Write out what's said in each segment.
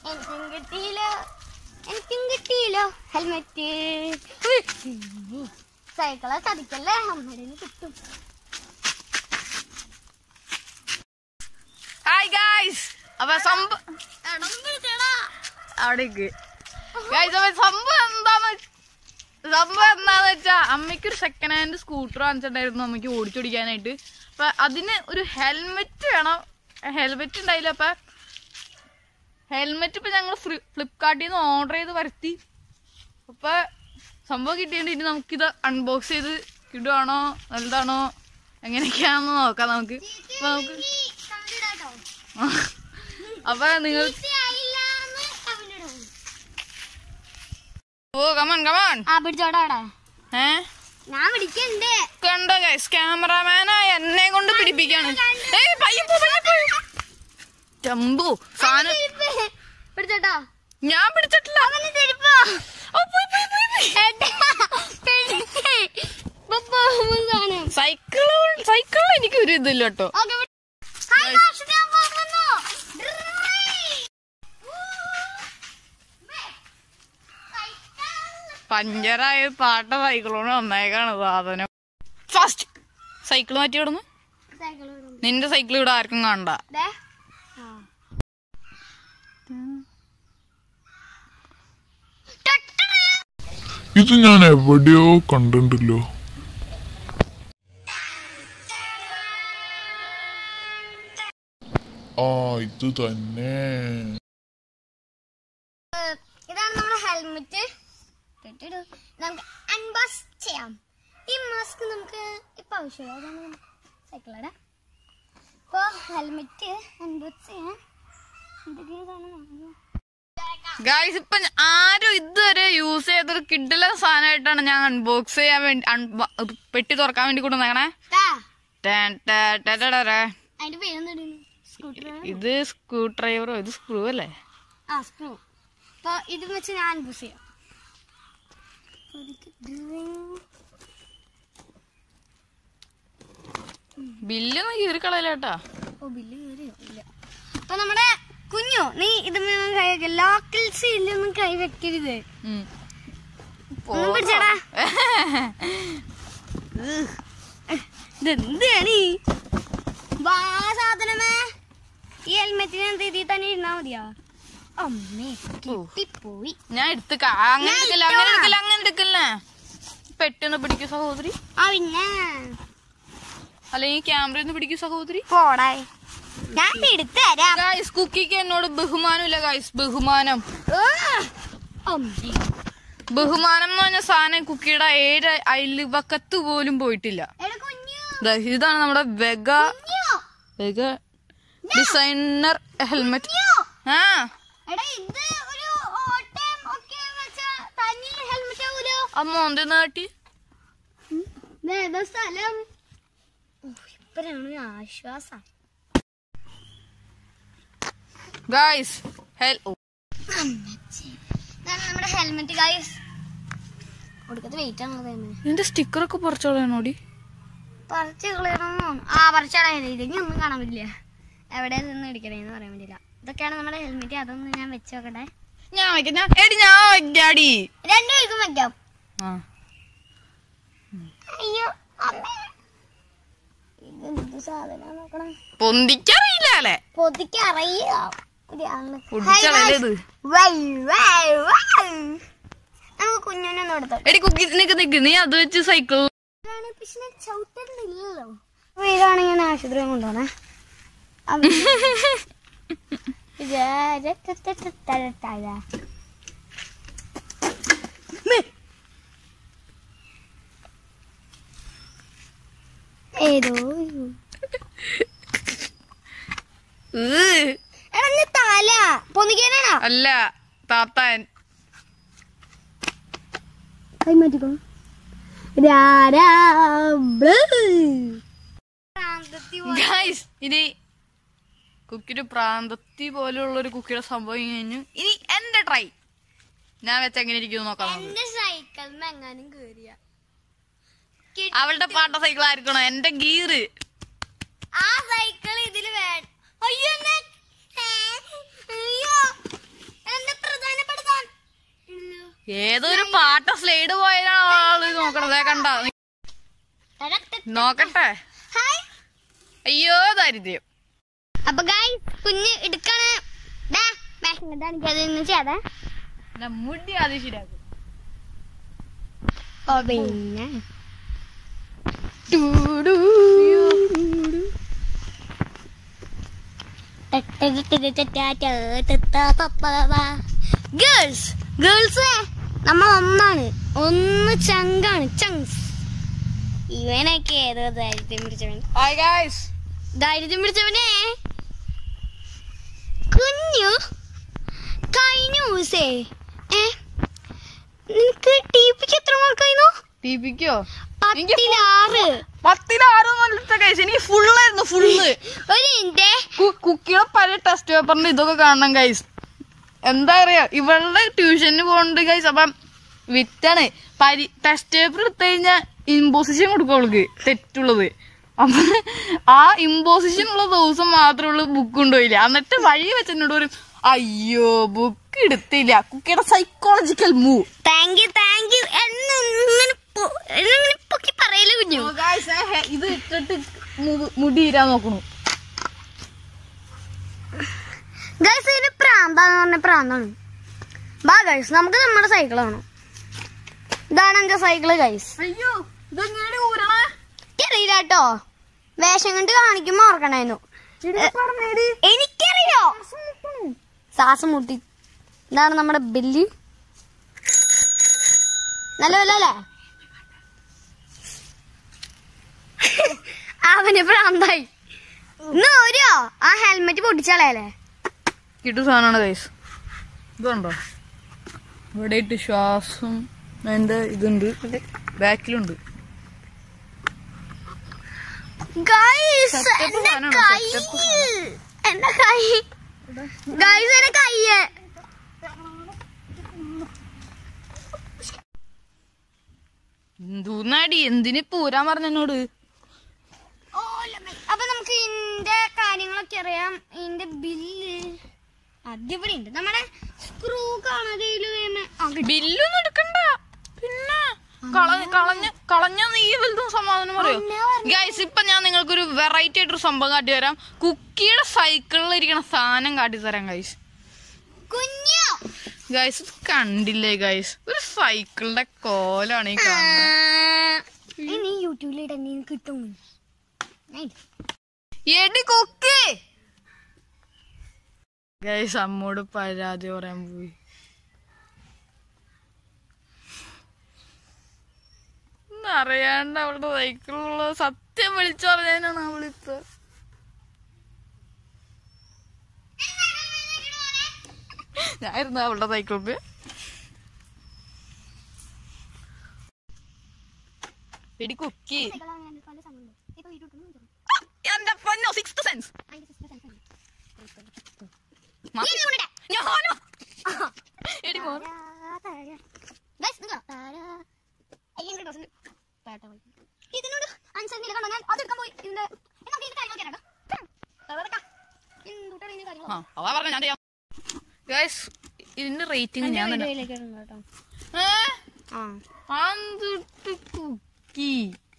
എനിക്കും കിട്ടിയില്ല എനിക്കും കിട്ടിയില്ലോ ഹെൽമെറ്റ് സൈക്കിളെ ചതിക്കല്ലേ അമ്മയുടെ കിട്ടും ഹായ് ഗായ്സ് അപ്പൊ സംഭവം അവിടേക്ക് ഗായ്സ് അപ്പൊ സംഭവം എന്താന്ന് വെച്ച- സംഭവം എന്താന്ന് വെച്ചാ അമ്മയ്ക്ക് ഒരു സെക്കൻഡ് ഹാൻഡ് സ്കൂട്ടർ വാങ്ങിച്ചിട്ടുണ്ടായിരുന്നു അമ്മയ്ക്ക് ഓടിച്ചോടിക്കാനായിട്ട് അപ്പൊ അതിന് ഒരു ഹെൽമെറ്റ് വേണം ഹെൽമെറ്റ് ഉണ്ടായില്ല അപ്പൊ ഹെൽമെറ്റ് ഇപ്പൊ ഞങ്ങൾ ഫ്ലിപ്കാർട്ടിൽ നിന്ന് ഓർഡർ ചെയ്ത് വരുത്തി അപ്പൊ സംഭവം കിട്ടിയിട്ട് ഇനി നമുക്കിത് അൺബോക്സ് ചെയ്ത് കിടുവാണോ നല്ലതാണോ എങ്ങനെയൊക്കെയാണെന്ന് നോക്കാം നമുക്ക് അപ്പൊ നമുക്ക് അപ്പൊ നിങ്ങൾ ഓ കമൺ കമൺ ആ പിടിച്ചോടാ അവിടെ ഏ ഞാൻ പിടിക്കണ്ടേ കണ്ടോ ഗൈസ് ക്യാമറാമാനായ എന്നെ കൊണ്ട് പിടിപ്പിക്കാണ് ഏയ് പയ്യെ പോ, പയ്യെ പോ. ചമ്പു സാധനം പിടിച്ചോട്ടോ ഞാൻ പിടിച്ചിട്ടില്ല അവന് ചെരുപ്പോ ഓ, പോയി, പോയി, പോയി, പോയി. സാധനം സൈക്കിള് സൈക്കിളിൽ എനിക്ക് ഒരു ഇതില്ല കേട്ടോ ഓക്കെ ഹായ് മാഷ് ഞാൻ പോകുന്നു പഞ്ചറായ പാട്ട സൈക്കിളോട് നന്നായിക്കാണ് സാധനം ഫസ്റ്റ് സൈക്കിൾ മാറ്റി വിടുന്നു സൈക്കിൾ വിടുന്നു നിന്റെ സൈക്കിൾ ഇവിടെ ആർക്കും കാണണ്ട ദേ ഇത് ഞാൻ എവിടെയോ കണ്ടിട്ടുണ്ടല്ലോ ആ ഇത് തന്നെ ഇതാണ് നമ്മുടെ ഹെൽമെറ്റ് നമുക്ക് അൺബോക്സ് ചെയ്യാം ഈ മാസ്ക് നമുക്ക് ഇപ്പൊ ആവശ്യമില്ല അതാണ് സൈക്കിളയുടെ ഇപ്പൊ ഹെൽമെറ്റ് അൺബോക്സ് ചെയ്യാം എന്തൊക്കെയാണ് ഗായ്സ് ഇപ്പൊ ഞ- ആരും ഇതുവരെ യൂസ് ചെയ്തൊരു കിഡിലെ സാധനമായിട്ടാണ് ഞാൻ അൺബോക്സ് ചെയ്യാൻ വേണ്ടി unbo- പെട്ടി തുറക്കാൻ വേണ്ടി കൊണ്ടുവന്നേക്കണേ അതിന്റെ പേരെന്താണ് സ്കൂട്ടർ ഇത് സ്ക്രൂ ഡ്രൈവറോ ഇത് സ്ക്രൂ അല്ലേ ആ സ്ക്രൂ അപ്പൊ ഇത് വെച്ച് ഞാൻ അൺബോക്സ് ചെയ്യാം ബില്ലൊന്നും കീറിക്കളയില്ലേട്ടാ ഓ ബില്ല് കയറിയോ ഇല്ല അപ്പൊ നമ്മുടെ കുഞ്ഞു നീ ഇത് കൈ വെക്ക ലോക്കൽ സീലൊന്നും കൈ വെക്കരുത് ഉം. ഒന്ന് പിടിച്ചേടാ ഇതെന്താണ് ഈ? വാ സാധനമേ ഈ ഹെൽമെറ്റിന് എന്ത് ഇതിൽ തന്നെ ഇരുന്നാ മതിയാ അമ്മേ കിട്ടിപ്പോയി ഞാൻ എടുത്തുക്ക അങ്ങനെ എടുക്കില്ല അങ്ങനെ എടുക്കില്ല അങ്ങനെ എടുക്കില്ല പെട്ടെന്ന് പിടിക്കൂ സഹോദരി ആ പിന്നെ അല്ലെങ്കിൽ ക്യാമറയിൽ നിന്ന് പിടിക്കൂ സഹോദരി പോടായി ഞാൻ എടുത്തു തരാം ഗായ്സ് കുക്കിക്ക് എന്നോട് ബഹുമാനമില്ല ഗായ്സ് ബഹുമാനം ആ, അമ്മേ ബഹുമാനം എന്ന് പറഞ്ഞ സാധനം കുക്കിയുടെ ഏഴ് അയൽവക്കത്ത് പോലും പോയിട്ടില്ല എടാ കുഞ്ഞു ദാ ഇതാണ് നമ്മുടെ വെഗ കുഞ്ഞു വെഗ ഡിസൈനർ ഹെൽമെറ്റ് കുഞ്ഞു ആ എടാ ഇത് ഒരു ഓട്ടം ഒക്കെ വെച്ച തന്നെ ഹെൽമെറ്റ് ആവൂലോ അമ്മ എന്ത് നാട്ടി ഏതാ സ്ഥലം ഇപ്പഴാണ് ആശ്വാസം ഗായ്സ് ഹെൽ ഓ, ഇതാണ് നമ്മുടെ ഹെൽമെറ്റ് ഗൈസ് കൊടുക്കത്ത് വെയിറ്റ് ആണല്ലോ തന്നെ നിന്റെ സ്റ്റിക്കറൊക്കെ പറിച്ചോളാണോടി പറിച്ച് കളയണമെന്ന് തോന്നുന്നു ആ പറിച്ചളയാൻ ഇല്ലെങ്കിൽ ഒന്നും കാണാൻ പറ്റില്ല എവിടെ നിന്ന് ഇടിക്കണേന്ന് പറയാൻ പറ്റില്ല ഇതൊക്കെയാണ് നമ്മുടെ ഹെൽമെറ്റ് അതൊന്ന് ഞാൻ വെച്ച് നോക്കട്ടെ ഞാൻ വെക്കാം ഞാൻ എടി ഞാൻ വെക്കാടി രണ്ടു പേർക്കും വെക്കാം ആ അയ്യോ അമ്മേ ഇതെന്ത് സാധനം നോക്കണം പൊന്തിക്കറിയില്ല അല്ലേ പൊതിക്ക് അറിയാം ഒരു ആള്. പൊടിച്ചളല്ലേ ഇത് വൈ, വൈ, വൈ. നമുക്ക് കുഞ്ഞിനെ എടുത്തോ എടി കുക്കി നിക്ക് നിക്ക് നീ അത് വെച്ച് സൈക്കിൾ പക്ഷെ ചവിട്ടുന്നില്ലല്ലോ ഇതാണെങ്കിൽ ഞാൻ ആശുപത്രി കൊണ്ടുപോണേ ഏതോ ഒരു- എടാ നീ തല പൊന്നിക്കാനാണോ അല്ല താത്താൻ കൈ മാറ്റിക്കോ രാരാ ഗൈസ് ഇനി കുക്കിയുടെ പ്രാന്തത്തി പോലെയുള്ള ഒരു കുക്കിയുടെ സംഭവം കഴിഞ്ഞു ഇനി എന്റെ ട്രൈ ഞാൻ വെച്ച് എങ്ങനെ ഇരിക്കുന്നു നോക്കാം നമുക്ക്. എന്റെ സൈക്കിൾ എങ്ങാനും കേറിയ അവളുടെ പാട്ട സൈക്കിൾ ആയിരിക്കണോ എന്റെ ഗീറ് ആ സൈക്കിൾ ഇതില് വേണം അയ്യോ എന്നെ- ഏ, അയ്യോ ഏതൊരു പാട്ട സ്ലൈഡ് പോയാലാണ് ആള് നോക്കണത് ദേ കണ്ട നോക്കട്ടെ ഹായ് അയ്യോ ദാരിദ്ര്യം അപ്പൊ ഗായ് കുഞ്ഞ് എടുക്കാണ് ദാ, വേഷം കെട്ടാണ് അതൊന്നും ചെയ്യാതെ എന്നാ മുടി ആദ്യം ശരിയാക്കും ഓ പിന്നെ ഗേൾസ് ഗേൾസ് നമ്മൾ ഒന്നാണ് ഒന്ന് ചങ്കാണ് ചങ്സ് ഇവനൊക്കെ ഏതോ ദാരിദ്ര്യം പിടിച്ചവൻ ഹായ് ഗായ്സ് ദാരിദ്ര്യം പിടിച്ചവനെ കുഞ്ഞു കഴിഞ്ഞ ദിവസേ ഏ നിനക്ക് ടി പിക്ക് എത്ര മാർക്കായിരുന്നു ടിപിക്കോ പത്തിലാറ് പത്തിലാറൊന്നും ഗൈസ് എനിക്ക് ഫുള്ളായിരുന്നു ഫുള്ള് ഒരു മിനിറ്റ് കുക്കിയുടെ പല ടെസ്റ്റ് പേപ്പറിന്റെ ഇതൊക്കെ കാണണം ഗൈസ് എന്താ പറയാ ഇവളുടെ ട്യൂഷന് പോകുന്നുണ്ട് ഗൈസ് അപ്പം വിറ്റാണ് പരി ടെസ്റ്റ് പേപ്പർ എടുത്തു കഴിഞ്ഞാൽ ഇമ്പോസിഷൻ കൊടുക്കും അവൾക്ക് തെറ്റുള്ളത് അപ്പൊ ആ ഇമ്പോസിഷൻ ഉള്ള ദിവസം മാത്രമേ ഉള്ളൂ ബുക്ക് കൊണ്ടുപോയില്ല എന്നിട്ട് വഴി വെച്ച് എന്നോട് പറയും അയ്യോ ബുക്ക് എടുത്തില്ല കുക്കിയുടെ psychological move thank you thank you എന്നിങ്ങനെ പൊ- എന്നിങ്ങനെ പൊക്കി പറയല് കുഞ്ഞു ഇത് ഇട്ടിട്ട് മു- മുടി ഇരാൻ നോക്കണു ഗൈസ് ഇതിന് പ്രാന്താന്ന് പറഞ്ഞ പ്രാന്താണ് ബാ ഗൈസ് നമുക്ക് നമ്മുടെ സൈക്കിൾ വേണം ഇതാണ് എന്റെ സൈക്കിള് ഗൈസ് അയ്യോ ഇതെങ്ങനെ ഊരണേ എനിക്കറിയില്ല കേട്ടോ വേഷം കണ്ട് കാണിക്കുമ്പോ ഓർക്കണായിരുന്നു എനിക്കറിയോ ശ്വാസം മുട്ടി ഇതാണ് നമ്മുടെ ബില്ല് നല്ല വില അല്ലേ അവന് പ്രാന്തായി ഇന്ന് ഓരോ ആ ഹെൽമെറ്റ് പൊട്ടിച്ചാളയല്ലേ കിട്ടു സാധനമാണ് കൈസ് ഇതുണ്ടോ ഇവിടെ ഇട്ട് ശ്വാസം അതിന്റെ ഇതുണ്ട് ബാക്കിലുണ്ട് ഗൈസ് Setup എന്റെ സാധനമാണ്, കൈ setup എന്റെ കൈ ഗൈസ് എന്റെ കയ്യ് എന്തൂന്നാടി എന്തിന് പൂരാൻ പറഞ്ഞ എന്നോട് അപ്പൊ നമുക്ക് ഇതിന്റെ കാര്യങ്ങളൊക്കെ അറിയാം ഇതിന്റെ ബില്ല് അതിവിടെ ഉണ്ട് നമ്മുടെ സ്ക്രൂ കാണാതെ ഇതില് വീണ് ആ, കിട്ടി. ബില്ലൊന്നും എടുക്കണ്ട പിന്നെ കളഞ്ഞ കളഞ്ഞ കളഞ്ഞ നീ വലുതും സമാധാനം പറയോ ഗൈസ് ഇപ്പൊ ഞാൻ നിങ്ങൾക്കൊരു വെറൈറ്റി ആയിട്ടൊരു സംഭവം കാട്ടി തരാം കുക്കിയുടെ സൈക്കിളിൽ ഇരിക്കണ സാധനം കാട്ടി തരാം ഗൈസ് കുഞ്ഞു ഗൈസ് കണ്ടില്ലേ ഗൈസ് ഒരു സൈക്കിളിന്റെ കോലാണ് ഈ കാണുന്നത് ഇനി നീ യൂട്യൂബിലിട്ട് നീ കിട്ടും എടി കുക്കി ഗൈസ് അമ്മോട് പരാതി പറയാൻ പോയി ഒന്നും അറിയാണ്ട് അവളുടെ സൈക്കിളിലുള്ള സത്യം വിളിച്ചു പറഞ്ഞതിനാണ് അവളിപ്പോ ഞായിരുന്നു അവളുടെ സൈക്കിളിൽ എടി കുക്കി എന്റെ പൊന്നോ സിക്സ് സെൻസ് ഞാനോ എടി മോൻ ഇതിനോട് അനുസരിച്ചില്ല കണ്ടോ ഞാൻ അതെടുക്കാൻ പോയി ഇതിന്റെ നമുക്ക് ഇതിന്റെ കാര്യങ്ങളൊക്കെ അറിയാം കേട്ടോ. എന്തുട്ടാണ് ഇതിന്റെ കാര്യങ്ങൾ ആ അതാ പറഞ്ഞ ഞാൻ ചെയ്യാം ഗൈസ് ഇതിന്റെ റേറ്റിംഗ് ഞാൻ തന്നെ വീഡിയോയിലേക്ക് ഇടുന്നു കേട്ടോ ഏ? ആ അന്തിട്ട് കുക്കി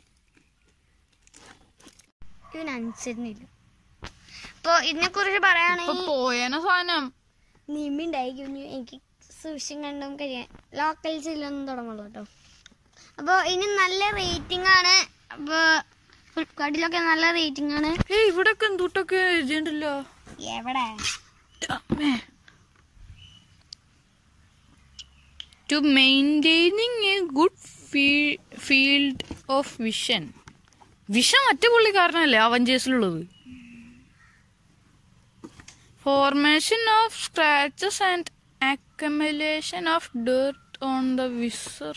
ഇതിനനുസരിച്ചില്ല അപ്പൊ ഇതിനെ കുറിച്ച് ഇപ്പൊ പറയുകയാണെങ്കിൽ പോയേന സാധനം നിമ്മിണ്ടായി കുഞ്ഞു എനിക്ക് സൂക്ഷ്യം കണ്ടും കഴിയാൻ ലോക്കൽസിലൊന്നും തുടങ്ങുള്ളൂ കേട്ടോ അപ്പോൾ ഇനി നല്ല റേറ്റിംഗ് ആണ് അപ്പോൾ ഫ്ലിപ്കാർട്ടിലൊക്കെ നല്ല റേറ്റിംഗ് ആണ് ഏയ് ഇവിടൊക്കെ എന്തുട്ടൊക്കെ എഴുതിണ്ടല്ലോ എവിടെ to maintaining a good field of vision vision മറ്റേ പുള്ളിക്കാരനല്ലേ അവഞ്ചേഴ്സിലുള്ളത് formation of scratches and accumulation of dirt on the visor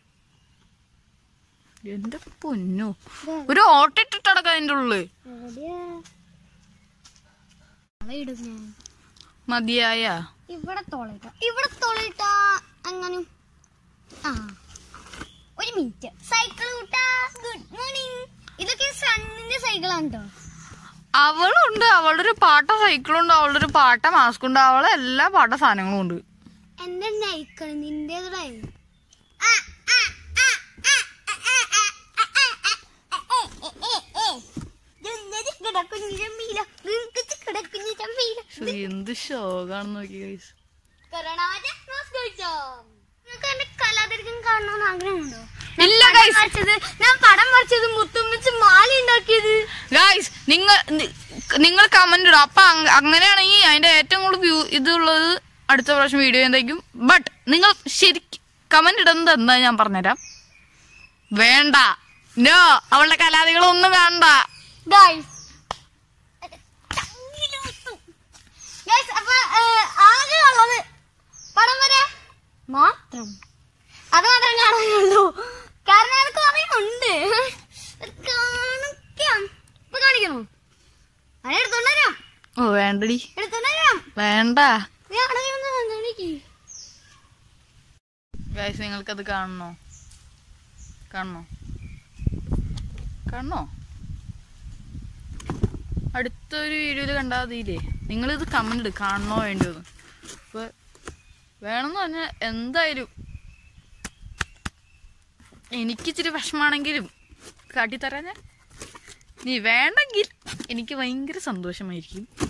എന്റെ പൊന്നു ഒരു ഓട്ടിട്ടിട്ടടക്കം അതിന്റെ ഉള്ളില് ഇടും ഞാൻ മതിയായ ഇവിടെ തോളിട്ട ഇവിടെ തോളിട്ട അങ്ങനെ ആ ഒരു മിനിറ്റ് സൈക്കിൾ കൂട്ടാ ഗുഡ് മോർണിംഗ് ഇതൊക്കെ സണ്ണിന്റെ സൈക്കിളാണ് കേട്ടോ അവളുണ്ട് അവളുടെ ഒരു പാട്ട സൈക്കിളുണ്ട് അവളുടെ ഒരു പാട്ട മാസ്ക് ഉണ്ട് അവളെ എല്ലാ പാട്ട സാധനങ്ങളും ഉണ്ട് എന്റെ നയിക്കണം നിന്റേതടേ ശ്ശോ, എന്ത് ശോകാണെന്ന് നോക്കി ഗൈസ് കലാതിരിക്കും കാണണമെന്ന് ആഗ്രഹമുണ്ടോ ഇല്ല പടം ഗൈസ് വരച്ചത് ഞാൻ പടം വരച്ചത് മുത്തും വെച്ച് മാല ഉണ്ടാക്കിയത് ഗൈസ് നിങ്ങൾ നി- നിങ്ങൾ കമന്റ് ഇടും അപ്പൊ അങ്ങ- അങ്ങനെയാണെങ്കിൽ അതിന്റെ ഏറ്റവും കൂടുതൽ വ്യൂ ഇതുള്ളത് അടുത്ത പ്രാവശ്യം വീഡിയോ എന്തായിരിക്കും ബട്ട് നിങ്ങൾ ശരിക്കും കമന്റ് ഇടുന്നത് എന്താ ഞാൻ പറഞ്ഞുതരാം വേണ്ട നോ അവളുടെ കലാദികളൊന്നും കാണണ്ട ഗൈസ് ഗൈസ് അപ്പൊ ഏഹ്, ആകെ ഉള്ളത് പടം വരെ മാത്രം അത് മാത്രം കാണാനുള്ളൂ കാരണം എനിക്ക് അറിയുന്നുണ്ട് കാണിക്കാം ഇപ്പൊ കാണിക്കണോ അത് എടുത്തോണ്ടരാം ഓ വേണ്ടടി എടുത്തോണ്ടരാം വേണ്ട ഞാൻ അവിടെ കിടന്ന് കാണിക്ക് ഗൈസ് നിങ്ങൾക്കത് കാണണോ കാണണോ കാണണോ അടുത്തൊരു വീഡിയോയിൽ കണ്ടാൽ മതിയില്ലേ നിങ്ങളിത് കമന്റ് ഇട് കാണണോ വേണ്ടിയെന്ന് അപ്പൊ വേണമെന്ന് പറഞ്ഞാൽ എന്തായാലും എനിക്ക് ഇച്ചിരി വിഷമാണെങ്കിലും കാട്ടിത്തരാൻ ഞാൻ നീ വേണ്ടെങ്കിൽ എനിക്ക് ഭയങ്കര സന്തോഷമായിരിക്കും